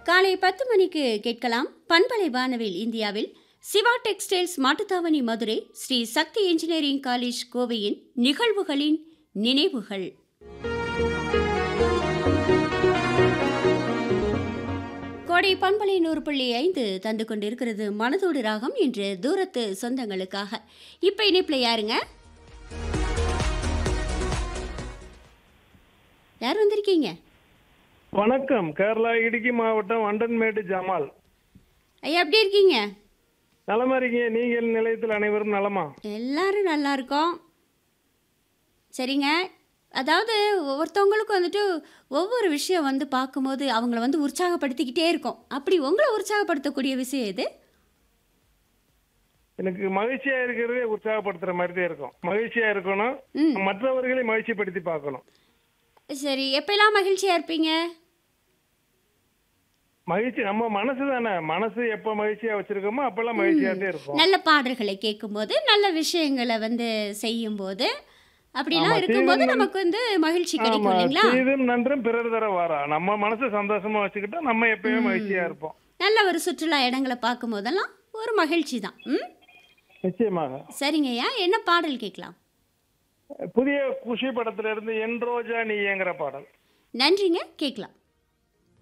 காலை பத்து மணிக்கு கேட்கலாம் பண்பலை வானவில் இந்தியாவில் Siva textiles Mattuthavani Madurai Sri Sakthi engineering college கோவையின் நிகழ்வுகளின் நினைவுகள் கோடை பண்பலை நூறு புள்ளி ஐந்து தந்து கொண்டிருக்கிறது மனதோடு ராகம் என்று தூரத்து சொந்தங்களுக்காக இப்போ இணைப்பில் யாருங்க யார் வந்திருக்கீங்க வணக்கம் கேரளா இடுக்கி மாவட்டம் வண்டன்மேடு ஜமால் ஐயா எப்படி இருக்கீங்க நலமா இருக்கீங்க நீங்கள் நிலையத்தில் அனைவரும் நலமா எல்லாரும் நல்லா இருக்கோம் சரிங்க அதாவது ஒவ்வொருத்தவங்களுக்கும் வந்துட்டு ஒவ்வொரு விஷயம் வந்து பார்க்கும்போது அவங்கள வந்து உற்சாகப்படுத்திக்கிட்டே இருக்கும் அப்படி உங்களை உற்சாகப்படுத்தக்கூடிய விஷயம் எது எனக்கு மகிழ்ச்சியா இருக்கிறதே உற்சாகப்படுத்துற மாதிரி தான் இருக்கும் மகிழ்ச்சியா இருக்கணும் ம். மற்றவர்களை மகிழ்ச்சிப்படுத்தி பார்க்கணும் சரி எப்பெல்லாம் மகிழ்ச்சியாக இருப்பீங்க மகிழ்ச்சி நம்ம மனசு தானே மனசு எப்ப மகிழ்ச்சியா வச்சிருக்கோமோ அப்பெல்லாம் மகிழ்ச்சியா தான் இருக்கும் நல்ல பாடல்களை கேட்கும்போது நல்ல விஷயங்களை வந்து செய்யும்போது அப்படிலாம் ஆமா, இருக்கும்போது தீவிரம் நமக்கு வந்து மகிழ்ச்சி ஆமா கிடைக்கும் இல்லைங்களா செய்தும் நன்றும் பிறர் தர வாரா நம்ம மனசை சந்தோஷமா வச்சுக்கிட்டா நம்ம எப்பயுமே மகிழ்ச்சியா இருப்போம் நல்ல ஒரு சுற்றுலா இடங்களை பார்க்கும் போதெல்லாம் ஒரு மகிழ்ச்சி தான் ம் நிச்சயமாக சரிங்கய்யா என்ன பாடல் கேட்கலாம் புதிய குஷி படத்துல இருந்து என் ரோஜா நீங்கிற பாடல் நன்றிங்க கேட்கலாம்